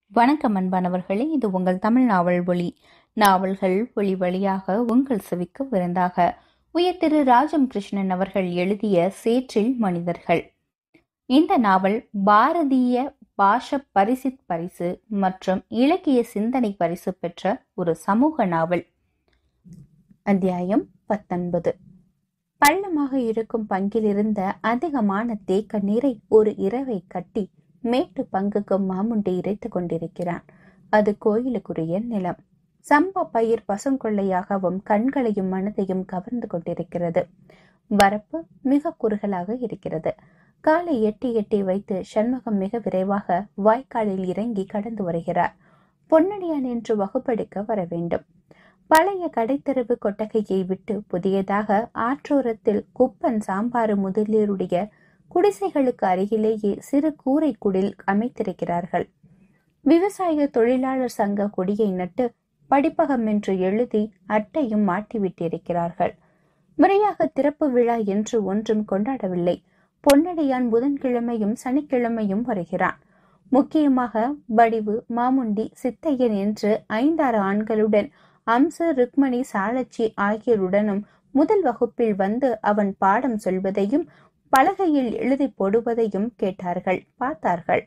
வணக்கம் அன்பானவர்களே இது உங்கள் தமிழ் நாவல் ஒளி நாவல்கள் ஒளி வழியாக உங்கள் செவிக்கு விருந்தாக உயர் திரு ராஜம் கிருஷ்ணன் அவர்கள் எழுதிய சேற்றில் மனிதர்கள் இந்த நாவல் பாரதிய பாஷ பரிசித் பரிசு மற்றும் இலக்கிய சிந்தனை பரிசு பெற்ற ஒரு சமூக நாவல் அத்தியாயம் பத்தொன்பது பள்ளமாக இருக்கும் பங்கிலிருந்த அதிகமான தேக்க நீரை ஒரு இரவை கட்டி மேட்டு பங்குக்கு மாமுண்டி இறைத்து கொண்டிருக்கிறான் அது கோயிலுக்குரிய நிலம் சம்பா பயிர் பசுங்கொள்ளையாகவும் கண்களையும் மனதையும் கவர்ந்து கொண்டிருக்கிறது வரப்பு மிக குறுகலாக இருக்கிறது காலை எட்டி எட்டி வைத்து சண்முகம் மிக விரைவாக வாய்க்காலில் இறங்கி கடந்து வருகிறார் பொன்னடியான் என்று வகுப்பெடுக்க வர வேண்டும் பழைய கடைத்தெருவு கொட்டகையை விட்டு புதியதாக ஆற்றோரத்தில் குப்பன் சாம்பாறு முதலியருடைய குடிசைகளுக்கு அருகிலேயே சிறு கூரை குடில் அமைத்திருக்கிறார்கள் விவசாய தொழிலாளர் சங்க கொடியை நட்டு படிப்பகம் என்று எழுதி அட்டையும் மாட்டிவிட்டிருக்கிறார்கள் முறையாக திறப்பு விழா என்று ஒன்றும் கொண்டாடவில்லை பொன்னடியான் புதன்கிழமையும் சனிக்கிழமையும் வருகிறான் முக்கியமாக வடிவு மாமுண்டி சித்தையன் என்று ஐந்தாறு ஆண்களுடன் அம்ச ருக்மணி சாலச்சி ஆகியோருடனும் முதல் வகுப்பில் வந்து அவன் பாடம் சொல்வதையும் பலகையில் எழுதி போடுவதையும் கேட்டார்கள் பார்த்தார்கள்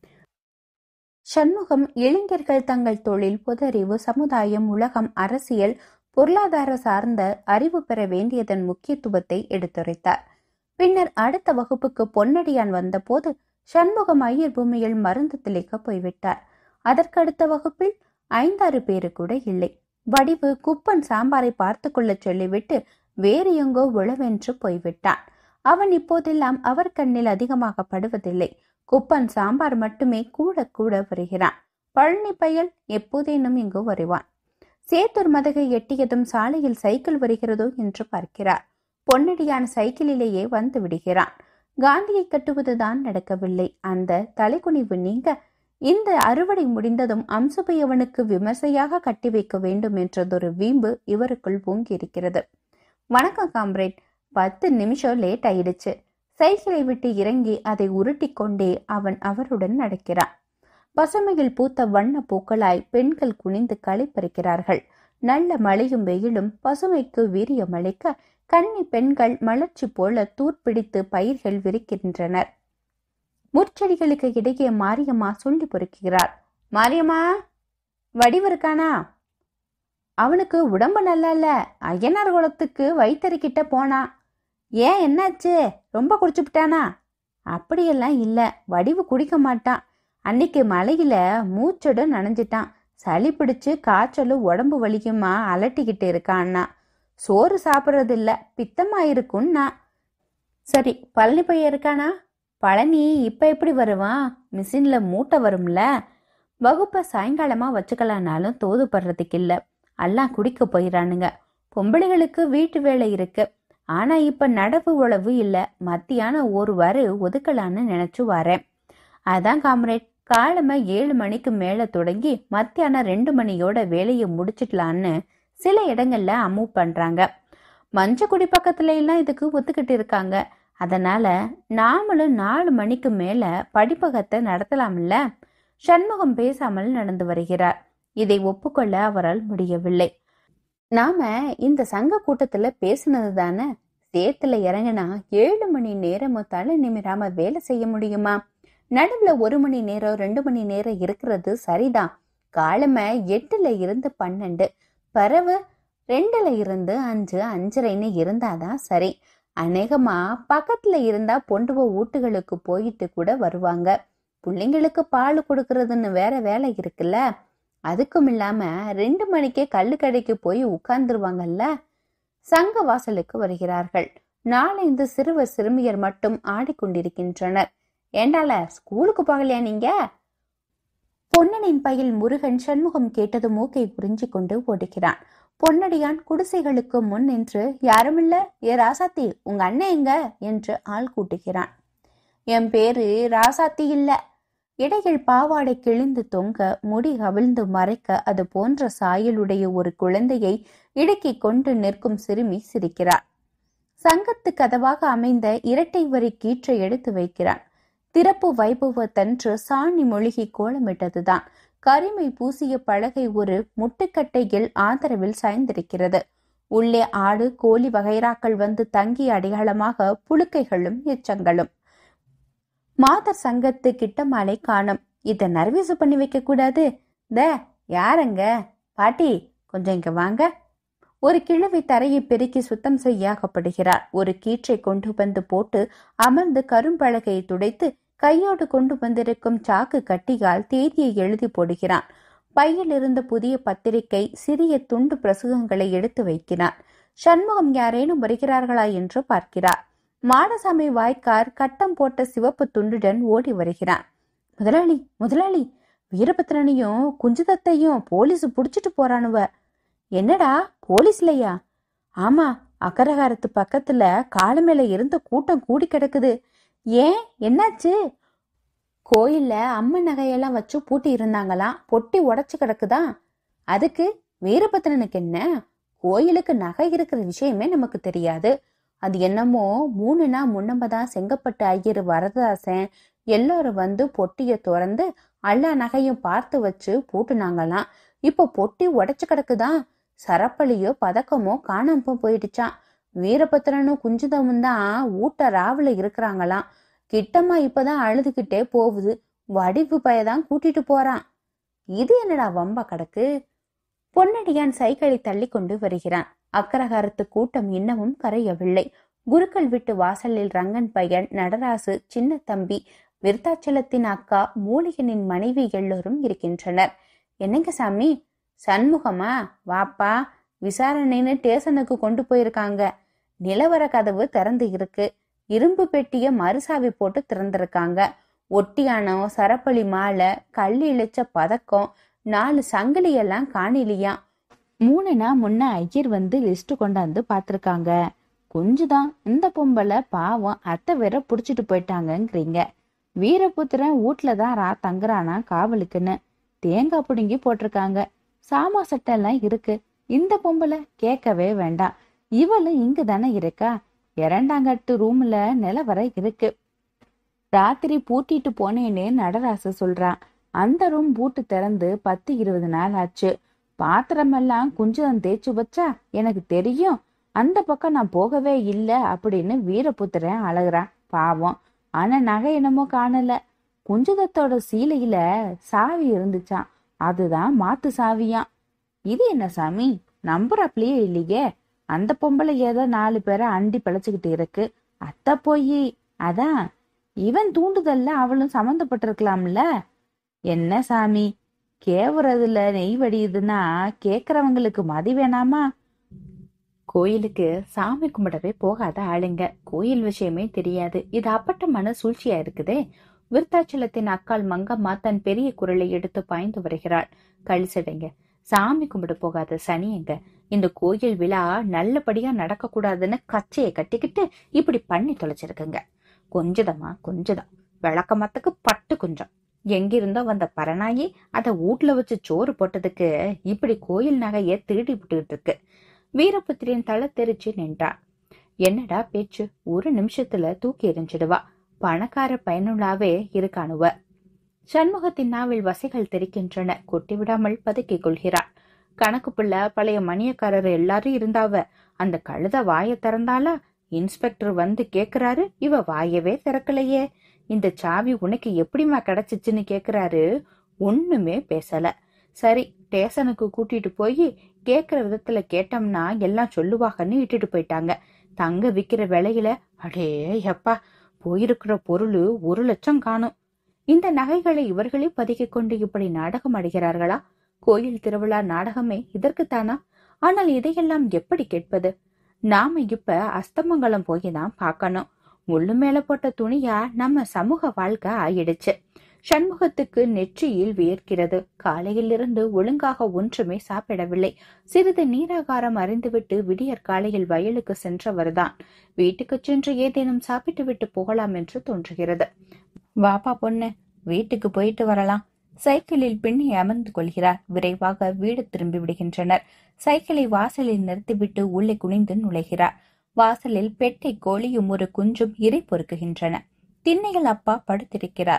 சண்முகம் இளைஞர்கள் தங்கள் தொழில் பொதறிவு சமுதாயம் உலகம் அரசியல் பொருளாதார சார்ந்த அறிவு பெற வேண்டியதன் முக்கியத்துவத்தை எடுத்துரைத்தார் பின்னர் அடுத்த வகுப்புக்கு பொன்னடியான் வந்தபோது சண்முகம் ஐயர் பூமியில் மருந்து தெளிக்க போய்விட்டார் அதற்கடுத்த வகுப்பில் ஐந்தாறு பேரு கூட இல்லை வடிவு குப்பன் சாம்பாரை பார்த்து கொள்ள சொல்லிவிட்டு வேறு எங்கோ உழவென்று போய்விட்டான் அவன் இப்போதெல்லாம் அவர் கண்ணில் அதிகமாக படுவதில்லை குப்பன் சாம்பார் மட்டுமே கூட கூட வருகிறான் பழனி பயல் எப்போதேனும் இங்கு வருவான் சேத்தூர் மதகை எட்டியதும் சாலையில் சைக்கிள் வருகிறதோ என்று பார்க்கிறார் பொன்னடியான சைக்கிளிலேயே வந்து விடுகிறான் காந்தியை கட்டுவதுதான் நடக்கவில்லை அந்த தலைக்குனிவு நீங்க இந்த அறுவடை முடிந்ததும் அம்சபையவனுக்கு விமர்சையாக கட்டி வைக்க வேண்டும் என்றதொரு வீம்பு இவருக்குள் பூங்கியிருக்கிறது வணக்கம் காம்ரேட் பத்து நிமிஷம் லேட் ஆயிடுச்சு சைக்கிளை விட்டு இறங்கி அதை உருட்டி கொண்டே அவன் அவருடன் நடக்கிறான் பசுமையில் பூத்த வண்ண பூக்களாய் பெண்கள் குனிந்து களை பறிக்கிறார்கள் நல்ல மழையும் வெயிலும் பசுமைக்கு வீரியம் அளிக்க கன்னி பெண்கள் மலர்ச்சி போல தூர்பிடித்து பயிர்கள் விரிக்கின்றனர் முற்செடிகளுக்கு இடையே மாரியம்மா சொல்லி பொறுக்கிறார் மாரியம்மா வடிவு இருக்கானா அவனுக்கு உடம்பு நல்லா இல்ல ஐயனார் குளத்துக்கு வைத்தறிக்கிட்ட போனான் ஏன் என்னாச்சு ரொம்ப குடிச்சுப்பிட்டானா அப்படியெல்லாம் இல்ல வடிவு குடிக்க மாட்டான் அன்னைக்கு மலையில மூச்சோட நனைஞ்சிட்டான் சளி பிடிச்சு காய்ச்சலும் உடம்பு வலிக்குமா அலட்டிக்கிட்டு இருக்கான்னா சோறு சாப்பிட்றது இல்ல பித்தமா இருக்கும்னா சரி பழனி பையன் இருக்கானா பழனி இப்ப எப்படி வருவான் மிஷின்ல மூட்டை வரும்ல வகுப்பை சாயங்காலமா வச்சுக்கலானாலும் தோதுப்படுறதுக்கு இல்ல எல்லாம் குடிக்க போயிடானுங்க பொம்பளைகளுக்கு வீட்டு வேலை இருக்கு ஆனா இப்ப நடவு உழவு இல்ல மத்தியானம் ஒரு வாரு ஒதுக்கலான்னு நினைச்சு வரேன் அதான் காம்ரேட் காலமை ஏழு மணிக்கு மேல தொடங்கி மத்தியானம் ரெண்டு மணியோட வேலையை முடிச்சிடலான்னு சில இடங்கள்ல அமூவ் பண்றாங்க மஞ்சக்குடி பக்கத்துல எல்லாம் இதுக்கு ஒத்துக்கிட்டு இருக்காங்க அதனால நாமளும் நாலு மணிக்கு மேல படிப்பகத்தை நடத்தலாம்ல சண்முகம் பேசாமல் நடந்து வருகிறார் இதை ஒப்புக்கொள்ள அவரால் முடியவில்லை நாம இந்த சங்க கூட்டத்துல பேசினது தானே சேத்துல இறங்கினா ஏழு மணி நேரமும் தலை நிமிராம வேலை செய்ய முடியுமா நடுவுல ஒரு மணி நேரம் ரெண்டு மணி நேரம் இருக்கிறது சரிதான் காலமை எட்டுல இருந்து பன்னெண்டு பறவு ரெண்டுல இருந்து அஞ்சு அஞ்சரைன்னு இருந்தாதான் சரி அநேகமா பக்கத்துல இருந்தா பொண்டுவ வீட்டுகளுக்கு போயிட்டு கூட வருவாங்க பிள்ளைங்களுக்கு பால் கொடுக்கறதுன்னு வேற வேலை இருக்குல்ல அதுக்கும் இல்லாம ரெண்டு மணிக்கே கல்லு கடைக்கு போய் உட்கார்ந்துருவாங்கல்ல சங்க வாசலுக்கு வருகிறார்கள் நாலந்து சிறுவர் சிறுமியர் மட்டும் ஆடிக்கொண்டிருக்கின்றனர் ஏண்டால ஸ்கூலுக்கு போகலையா நீங்க பொன்னனின் பையில் முருகன் சண்முகம் கேட்டது மூக்கை புரிஞ்சு கொண்டு ஓடுகிறான் பொன்னடியான் குடிசைகளுக்கு முன் நின்று யாருமில்ல ஏ ராசாத்தி உங்க அண்ணன் எங்க என்று ஆள் கூட்டுகிறான் என் பேரு ராசாத்தி இல்ல இடையில் பாவாடை கிழிந்து தொங்க முடி கவிழ்ந்து மறைக்க அது போன்ற சாயலுடைய ஒரு குழந்தையை இடுக்கிக் கொண்டு நிற்கும் சிறுமி சிரிக்கிறார் சங்கத்து கதவாக அமைந்த இரட்டை வரி கீற்றை எடுத்து வைக்கிறான் திறப்பு வைபவத்தன்று சாணி மொழிகி கோலமிட்டதுதான் கரிமை பூசிய பலகை ஒரு முட்டுக்கட்டையில் ஆதரவில் சாய்ந்திருக்கிறது உள்ளே ஆடு கோழி வகைராக்கள் வந்து தங்கிய அடையாளமாக புழுக்கைகளும் எச்சங்களும் மாதர் சங்கத்து கிட்டமாலை காணும் இத நர்வீஸ் பண்ணி வைக்க கூடாது த யாருங்க பாட்டி கொஞ்சம் இங்க வாங்க ஒரு கிழவி தரையை பெருக்கி சுத்தம் செய்யாகப்படுகிறார் ஒரு கீற்றை கொண்டு வந்து போட்டு அமர்ந்து கரும்பலகையை துடைத்து கையோடு கொண்டு வந்திருக்கும் சாக்கு கட்டியால் தேதியை எழுதி போடுகிறான் பையில் இருந்த புதிய பத்திரிகை சிறிய துண்டு பிரசுகங்களை எடுத்து வைக்கிறான் சண்முகம் யாரேனும் வருகிறார்களா என்று பார்க்கிறார் மாடசாமி வாய்க்கார் கட்டம் போட்ட சிவப்பு துண்டுடன் ஓடி வருகிறான் முதலாளி முதலாளி வீரபத்ரனையும் குஞ்சுதத்தையும் போலீஸ் புடிச்சிட்டு போறானுவ என்னடா போலீஸ்லையா ஆமா அக்கரகாரத்து பக்கத்துல காலு மேல இருந்த கூட்டம் கூடி கிடக்குது ஏன் என்னாச்சு கோயில்ல அம்மன் நகையெல்லாம் வச்சு பூட்டி இருந்தாங்களாம் பொட்டி உடைச்சு கிடக்குதா அதுக்கு வீரபத்ரனுக்கு என்ன கோயிலுக்கு நகை இருக்கிற விஷயமே நமக்கு தெரியாது அது என்னமோ மூணு நாள் முன்னம்பதான் செங்கப்பட்டு ஐயர் வரதாசன் எல்லாரும் வந்து பொட்டிய திறந்து எல்லா நகையும் பார்த்து வச்சு பூட்டுனாங்களாம் இப்போ பொட்டி உடைச்சு கிடக்குதான் சரப்பளியோ பதக்கமோ காணாம போயிடுச்சான் வீரபத்திரனும் குஞ்சுதமும் தான் ஊட்ட ராவுல இருக்கிறாங்களாம் கிட்டம்மா இப்பதான் அழுதுகிட்டே போகுது வடிவு பயதான் கூட்டிட்டு போறான் இது என்னடா வம்பா கிடக்கு பொன்னடியான் சைக்கிளை தள்ளி கொண்டு வருகிறான் அக்கரகாரத்து கூட்டம் இன்னமும் கரையவில்லை குருக்கள் விட்டு வாசலில் ரங்கன் பையன் நடராசு சின்ன தம்பி விருத்தாச்சலத்தின் அக்கா மூலிகனின் மனைவி எல்லோரும் இருக்கின்றனர் என்னங்க சாமி சண்முகமா வாப்பா விசாரணைன்னு ஸ்டேஷனுக்கு கொண்டு போயிருக்காங்க நிலவர கதவு திறந்து இருக்கு இரும்பு பெட்டிய மறுசாவி போட்டு திறந்திருக்காங்க ஒட்டியானம் சரப்பளி மாலை கள்ளி இழைச்ச பதக்கம் நாலு சங்கிலி எல்லாம் காணிலியாம் மூணு நாள் முன்ன ஐயர் வந்து லிஸ்ட் கொண்டாந்து பார்த்துருக்காங்க கொஞ்சுதான் இந்த பொம்பளை பாவம் அத்தை வேற புடிச்சிட்டு போயிட்டாங்கங்கிறீங்க வீரபுத்திரன் வீட்ல தான் ரா தங்குறானா காவலுக்குன்னு தேங்காய் பிடுங்கி போட்டிருக்காங்க சாமா சட்டெல்லாம் இருக்கு இந்த பொம்பளை கேட்கவே வேண்டாம் இவளும் இங்கு தானே இருக்கா இரண்டாங்கட்டு ரூம்ல நிலவர இருக்கு ராத்திரி பூட்டிட்டு போனேன்னு நடராசு சொல்றான் அந்த ரூம் பூட்டு திறந்து பத்து இருபது நாள் ஆச்சு பாத்திரமெல்லாம் குஞ்சம் தேய்ச்சு வச்சா எனக்கு தெரியும் அந்த பக்கம் நான் போகவே இல்லை அப்படின்னு வீரபுத்திரன் அழகுறான் பாவம் ஆனா நகை என்னமோ காணல குஞ்சுதத்தோட சீலையில சாவி இருந்துச்சாம் அதுதான் மாத்து சாவியாம் இது என்ன சாமி நம்புறாப்லயே இல்லையே அந்த பொம்பளை ஏதோ நாலு பேரை அண்டி பிழைச்சுக்கிட்டு இருக்கு அத்த போய் அதான் இவன் தூண்டுதல்ல அவளும் சம்மந்தப்பட்டிருக்கலாம்ல என்ன சாமி கேவுறதுல நெய் வடியுதுன்னா கேக்குறவங்களுக்கு மதி வேணாமா கோயிலுக்கு சாமி கும்பிடவே போகாத ஆளுங்க கோயில் விஷயமே தெரியாது இது அப்பட்டமான சூழ்ச்சியா இருக்குதே விருத்தாச்சலத்தின் அக்கால் மங்கம்மா தன் பெரிய குரலை எடுத்து பாய்ந்து வருகிறாள் கழிசடைங்க சாமி கும்பிட போகாத சனியங்க இந்த கோயில் விழா நல்லபடியா நடக்க கூடாதுன்னு கச்சையை கட்டிக்கிட்டு இப்படி பண்ணி தொலைச்சிருக்குங்க கொஞ்சதமா கொஞ்சதம் விளக்கமத்துக்கு பட்டு கொஞ்சம் எங்கிருந்தோ வந்த பரநாயி அத வீட்ல வச்சு சோறு போட்டதுக்கு இப்படி கோயில் நகைய திருடி விட்டுக்கிட்டு இருக்கு வீரபுத்திரியின் தலை தெரிச்சு நின்றான் என்னடா பேச்சு ஒரு நிமிஷத்துல தூக்கி எறிஞ்சிடுவா பணக்கார பயனுள்ளாவே இருக்கானுவ சண்முகத்தின் நாவில் வசைகள் தெரிக்கின்றன கொட்டி விடாமல் பதுக்கிக் கொள்கிறாள் கணக்கு பிள்ளை பழைய மணியக்காரர் எல்லாரும் இருந்தாவ அந்த கழுத வாய திறந்தாலா இன்ஸ்பெக்டர் வந்து கேக்குறாரு இவ வாயவே திறக்கலையே இந்த சாவி உனக்கு எப்படிமா கிடைச்சிச்சுன்னு கேக்குறாரு ஒண்ணுமே பேசல சரி ஸ்டேஷனுக்கு கூட்டிட்டு போய் கேக்குற விதத்துல கேட்டோம்னா எல்லாம் சொல்லுவாங்கன்னு இட்டுட்டு போயிட்டாங்க தங்க விக்கிற விலையில அடே எப்பா போயிருக்கிற பொருள் ஒரு லட்சம் காணும் இந்த நகைகளை இவர்களே பதுக்கிக் கொண்டு இப்படி நாடகம் அடைகிறார்களா கோயில் திருவிழா நாடகமே இதற்குத்தானா ஆனால் இதையெல்லாம் எப்படி கேட்பது நாம இப்ப அஸ்தமங்கலம் போய் தான் பார்க்கணும் முள்ளு மேல போட்ட துணியா நம்ம சமூக வாழ்க்கை ஆயிடுச்சு சண்முகத்துக்கு நெற்றியில் வியர்க்கிறது காலையிலிருந்து ஒழுங்காக ஒன்றுமே சாப்பிடவில்லை சிறிது நீராகாரம் அறிந்துவிட்டு விடியற் காலையில் வயலுக்கு சென்றவர்தான் வீட்டுக்கு சென்று ஏதேனும் சாப்பிட்டு விட்டு போகலாம் என்று தோன்றுகிறது வாப்பா பொண்ணு வீட்டுக்கு போயிட்டு வரலாம் சைக்கிளில் பின்னி அமர்ந்து கொள்கிறார் விரைவாக வீடு திரும்பி விடுகின்றனர் சைக்கிளை வாசலில் நிறுத்திவிட்டு உள்ளே குனிந்து நுழைகிறார் வாசலில் பெட்டை கோழியும் ஒரு குஞ்சும் இறை பொறுக்குகின்றன திண்ணையில் அப்பா படுத்திருக்கிறார்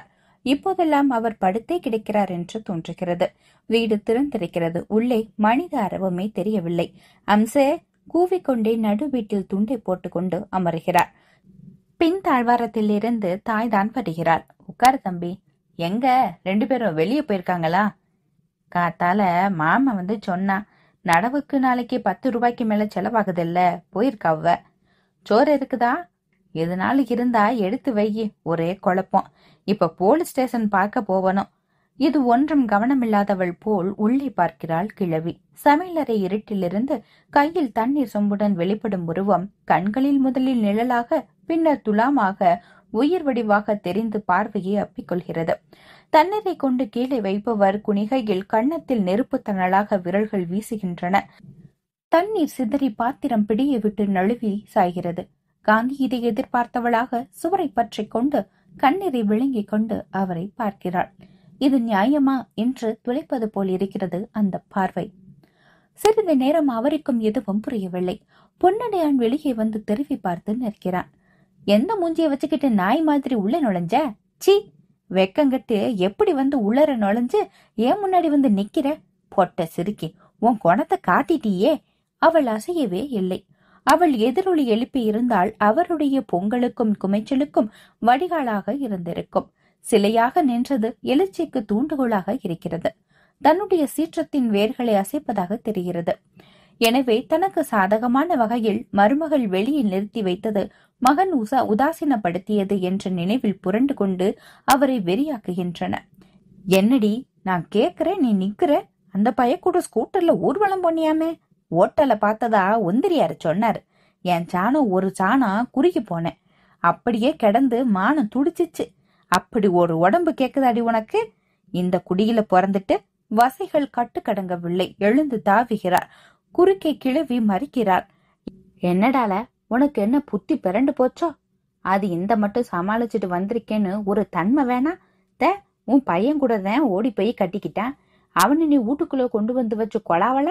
இப்போதெல்லாம் அவர் படுத்தே கிடக்கிறார் என்று தோன்றுகிறது வீடு திறந்திருக்கிறது உள்ளே மனித அரவமே தெரியவில்லை அம்சே கூவிக்கொண்டே நடு வீட்டில் துண்டை போட்டுக்கொண்டு அமருகிறார் பின் தாழ்வாரத்தில் இருந்து தாய் தான் வருகிறாள் உட்கார் தம்பி எங்க ரெண்டு பேரும் வெளியே போயிருக்காங்களா காத்தால மாமா வந்து சொன்னா நடவுக்கு நாளைக்கு பத்து ரூபாய்க்கு மேல செலவாகுதில்ல போயிருக்காவ சோறு இருக்குதா எதுனால இருந்தா எடுத்து வையி ஒரே குழப்பம் இப்ப போலீஸ் ஸ்டேஷன் பார்க்க போவனும் இது ஒன்றும் கவனமில்லாதவள் போல் உள்ளே பார்க்கிறாள் கிழவி சமையலறை இருட்டிலிருந்து கையில் தண்ணீர் சொம்புடன் வெளிப்படும் உருவம் கண்களில் முதலில் நிழலாக பின்னர் துலாமாக உயிர் வடிவாக தெரிந்து பார்வையை அப்பிக்கொள்கிறது தண்ணீரை கொண்டு கீழே வைப்பவர் குணிகையில் கன்னத்தில் நெருப்பு தணலாக விரல்கள் வீசுகின்றன தண்ணீர் சிதறி பாத்திரம் பிடியை விட்டு நழுவி சாய்கிறது காந்தி இதை எதிர்பார்த்தவளாக சுவரை பற்றிக் கொண்டு கண்ணீரை விழுங்கிக் கொண்டு அவரை பார்க்கிறாள் இது நியாயமா என்று துளைப்பது போல் இருக்கிறது அந்த பார்வை சிறிது நேரம் அவருக்கும் எதுவும் புரியவில்லை பொன்னடையான் வெளியே வந்து திரும்பி பார்த்து நிற்கிறான் எந்த மூஞ்சிய வச்சுக்கிட்டு நாய் மாதிரி உள்ள நுழைஞ்ச சி வெக்கங்கட்டு எப்படி வந்து உள்ளர நுழைஞ்சு ஏன் முன்னாடி வந்து நிக்கிற பொட்ட சிரிக்கி உன் குணத்தை காட்டிட்டியே அவள் அசையவே இல்லை அவள் எதிரொலி எழுப்பி இருந்தால் அவருடைய பொங்கலுக்கும் குமைச்சலுக்கும் வடிகாலாக இருந்திருக்கும் சிலையாக நின்றது எழுச்சிக்கு தூண்டுகோலாக இருக்கிறது தன்னுடைய சீற்றத்தின் வேர்களை அசைப்பதாக தெரிகிறது எனவே தனக்கு சாதகமான வகையில் மருமகள் வெளியே நிறுத்தி வைத்தது மகன் உசா உதாசீனப்படுத்தியது என்ற நினைவில் புரண்டு கொண்டு அவரை வெறியாக்குகின்றன என்னடி நான் கேக்குறேன் நீ நிக்கிற அந்த பைய கூட ஸ்கூட்டர்ல ஊர்வலம் போனியாமே ஓட்டல பார்த்ததா ஒந்திரியாரு சொன்னாரு என் சாணம் ஒரு சாணம் குறுகி போனேன் அப்படியே கிடந்து மானம் துடிச்சிச்சு அப்படி ஒரு உடம்பு கேக்குதாடி உனக்கு இந்த குடியில பிறந்துட்டு வசைகள் கட்டுக்கடங்கவில்லை எழுந்து தாவுகிறார் குறுக்கே கிழவி மறிக்கிறார் என்னடால உனக்கு என்ன புத்தி பிறண்டு போச்சோ அது இந்த மட்டும் சமாளிச்சுட்டு வந்திருக்கேன்னு ஒரு தன்மை வேணா த உன் பையன் கூட தான் ஓடி போய் கட்டிக்கிட்டான் அவனை நீ வீட்டுக்குள்ள கொண்டு வந்து வச்சு கொலாவல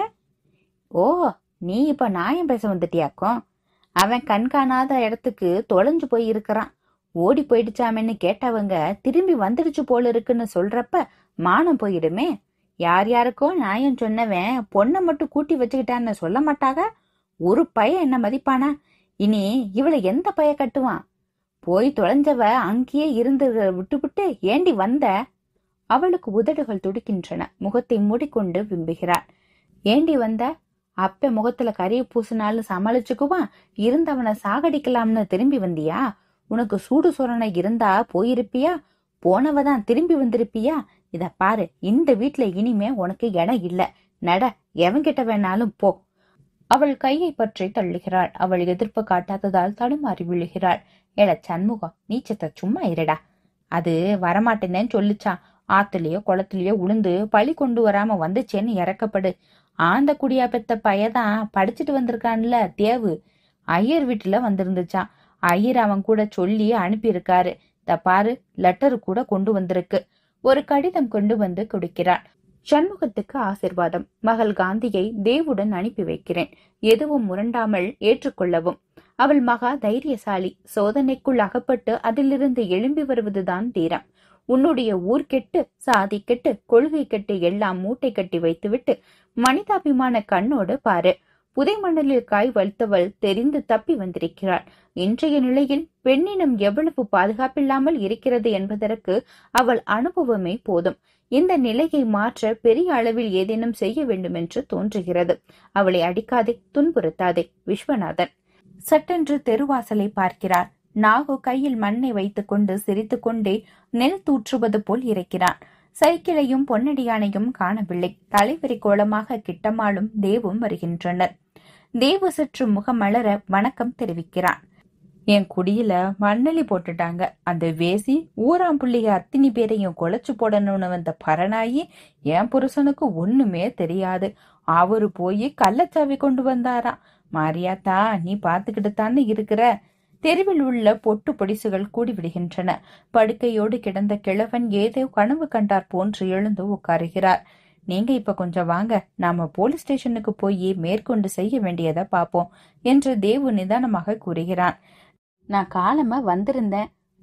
ஓ நீ இப்ப நியாயம் பேச வந்துட்டியாக்கும் அவன் கண் காணாத இடத்துக்கு தொலைஞ்சு போய் இருக்கிறான் ஓடி போயிடுச்சாமேன்னு கேட்டவங்க திரும்பி வந்துடுச்சு போல இருக்குன்னு சொல்றப்ப மானம் போயிடுமே யார் யாருக்கோ நியாயம் சொன்னவன் பொண்ணை மட்டும் கூட்டி வச்சுக்கிட்டான்னு சொல்ல மாட்டாக ஒரு பையன் என்ன மதிப்பானா இனி இவளை எந்த பைய கட்டுவான் போய் தொலைஞ்சவ அங்கேயே இருந்து விட்டுவிட்டு ஏண்டி வந்த அவளுக்கு உதடுகள் துடிக்கின்றன முகத்தை மூடிக்கொண்டு விம்புகிறாள் ஏண்டி வந்த அப்ப முகத்துல கரிய பூசினாலும் சமாளிச்சுக்குவான் இருந்தவனை சாகடிக்கலாம்னு திரும்பி வந்தியா உனக்கு சூடு சொரணை இருந்தா போயிருப்பியா போனவதான் திரும்பி வந்திருப்பியா இத பாரு இந்த வீட்ல இனிமே உனக்கு இடம் இல்ல நட எவன்கிட்ட வேணாலும் போ அவள் கையை பற்றி தள்ளுகிறாள் அவள் எதிர்ப்பு காட்டாததால் தடுமாறி விழுகிறாள் எல சண்முகம் நீச்சத்தை சும்மா இருடா அது வரமாட்டேனேன்னு சொல்லிச்சான் ஆத்துலயோ குளத்துலயோ உளுந்து பழி கொண்டு வராம வந்துச்சேன்னு இறக்கப்படு ஆந்த குடியா பெத்த பையதான் படிச்சுட்டு வந்திருக்கான்ல தேவு ஐயர் வீட்டுல வந்திருந்துச்சான் ஐயர் அவன் கூட சொல்லி அனுப்பியிருக்காரு த பாரு லெட்டர் கூட கொண்டு வந்திருக்கு ஒரு கடிதம் கொண்டு வந்து கொடுக்கிறான் சண்முகத்துக்கு ஆசிர்வாதம் மகள் காந்தியை தேவுடன் அனுப்பி வைக்கிறேன் எதுவும் முரண்டாமல் ஏற்றுக்கொள்ளவும் அவள் மகா தைரியசாலி சோதனைக்குள் அகப்பட்டு அதிலிருந்து எழும்பி வருவதுதான் தீரம் உன்னுடைய ஊர் கெட்டு சாதி கெட்டு கொள்கை கெட்டு எல்லாம் மூட்டை கட்டி வைத்துவிட்டு மனிதாபிமான கண்ணோடு பாரு புதை மணலில் காய் வலுத்தவள் தெரிந்து தப்பி வந்திருக்கிறாள் இன்றைய நிலையில் பெண்ணினம் எவ்வளவு பாதுகாப்பில்லாமல் இருக்கிறது என்பதற்கு அவள் அனுபவமே போதும் இந்த நிலையை மாற்ற பெரிய அளவில் ஏதேனும் செய்ய வேண்டும் என்று தோன்றுகிறது அவளை அடிக்காதே துன்புறுத்தாதே விஸ்வநாதன் சட்டென்று தெருவாசலை பார்க்கிறார் நாகு கையில் மண்ணை வைத்துக்கொண்டு சிரித்துக்கொண்டே நெல் தூற்றுவது போல் இருக்கிறான் சைக்கிளையும் பொன்னடியானையும் காணவில்லை தலைவரி கோலமாக கிட்டமாலும் தேவும் வருகின்றனர் தேவு சற்று முகமலர வணக்கம் தெரிவிக்கிறான் என் குடியில மண்ணலி போட்டுட்டாங்க அந்த வேசி ஊராம்புள்ளிய அத்தினி பேரையும் குலைச்சு போடணும்னு வந்த பரநாயி என் புருஷனுக்கு ஒண்ணுமே தெரியாது அவரு போய் கள்ளச்சாவி கொண்டு வந்தாராம் மாரியாத்தா நீ பாத்துக்கிட்டு தானே இருக்கிற தெருவில் உள்ள பொட்டு பொடிசுகள் கூடிவிடுகின்றன படுக்கையோடு கிடந்த கிழவன் ஏதோ கனவு கண்டார் போன்று எழுந்து உட்காருகிறார் நீங்க இப்ப கொஞ்சம் வாங்க நாம போலீஸ் ஸ்டேஷனுக்கு போய் மேற்கொண்டு செய்ய வேண்டியதை பாப்போம் என்று தேவு நிதானமாக கூறுகிறான் நான் காலமா வந்திருந்தேன்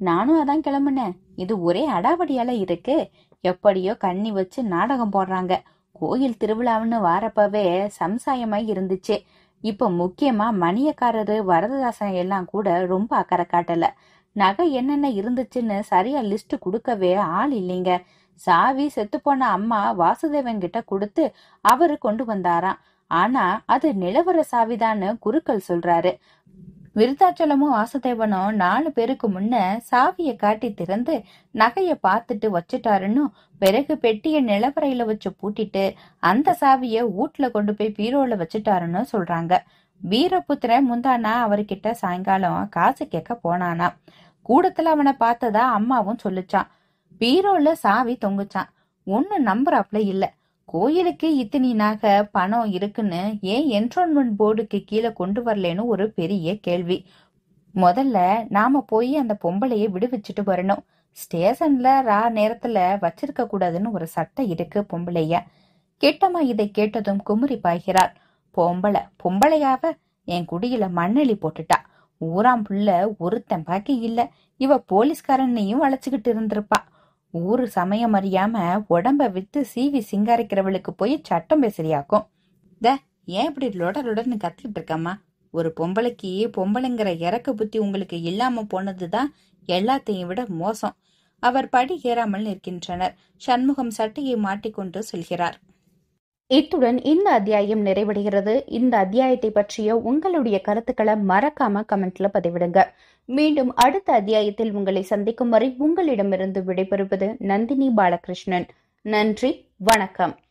நானும் அதான் கிளம்புனேன் இது ஒரே அடாவடியால இருக்கு எப்படியோ கண்ணி வச்சு நாடகம் போடுறாங்க கோயில் திருவிழாவுன்னு வாரப்பவே சம்சாயமாய் இருந்துச்சு இப்ப முக்கியமா மணியக்காரரு வரதராசன் எல்லாம் கூட ரொம்ப அக்கறை காட்டல நகை என்னென்ன இருந்துச்சுன்னு சரியா லிஸ்ட் கொடுக்கவே ஆள் இல்லைங்க சாவி செத்துப்போன அம்மா வாசுதேவன் கிட்ட கொடுத்து அவரு கொண்டு வந்தாராம் ஆனா அது நிலவர சாவிதான்னு குருக்கள் சொல்றாரு விருத்தாச்சலமும் வாசுதேவனும் நாலு பேருக்கு முன்ன சாவிய காட்டி திறந்து நகைய பார்த்துட்டு வச்சுட்டாருன்னு பிறகு பெட்டிய நிலவரையில வச்சு பூட்டிட்டு அந்த சாவிய வீட்ல கொண்டு போய் பீரோல வச்சுட்டாருன்னு சொல்றாங்க வீரபுத்திரன் முந்தானா அவர்கிட்ட சாயங்காலம் காசு கேட்க போனானா கூடத்துல அவனை பார்த்ததா அம்மாவும் சொல்லுச்சான் பீரோல சாவி தொங்குச்சான் ஒன்னு நம்புறாப்ல இல்ல கோயிலுக்கு இத்தனி நகை பணம் இருக்குன்னு ஏன் என்ட்ரோன்மெண்ட் போர்டுக்கு கீழே கொண்டு வரலன்னு ஒரு பெரிய கேள்வி முதல்ல நாம போய் அந்த பொம்பளைய விடுவிச்சுட்டு வரணும் ஸ்டேஷன்ல ரா நேரத்துல வச்சிருக்க கூடாதுன்னு ஒரு சட்டம் இருக்கு பொம்பளைய கிட்டம்மா இதை கேட்டதும் குமுறி பாய்கிறாள் பொம்பளை பொம்பளையாவ என் குடியில மண்ணெளி போட்டுட்டா ஊராம் புள்ள ஒருத்தன் பாக்கி இல்ல இவ போலீஸ்காரனையும் வளைச்சுக்கிட்டு இருந்திருப்பா ஊரு சமயம் அறியாம உடம்ப வித்து சீவி சிங்காரிக்கிறவளுக்கு போய் சட்டம் பேசுறியாக்கும் த ஏன் இப்படி லொட லொடன்னு கத்திட்டு இருக்கம்மா ஒரு பொம்பளைக்கு பொம்பளைங்கிற இறக்க புத்தி உங்களுக்கு இல்லாம போனதுதான் எல்லாத்தையும் விட மோசம் அவர் படி ஏறாமல் நிற்கின்றனர் சண்முகம் சட்டையை மாட்டிக்கொண்டு சொல்கிறார் இத்துடன் இந்த அத்தியாயம் நிறைவடைகிறது இந்த அத்தியாயத்தை பற்றிய உங்களுடைய கருத்துக்களை மறக்காம கமெண்ட்ல பதிவிடுங்க மீண்டும் அடுத்த அத்தியாயத்தில் உங்களை சந்திக்கும் வரை உங்களிடமிருந்து விடைபெறுவது நந்தினி பாலகிருஷ்ணன் நன்றி வணக்கம்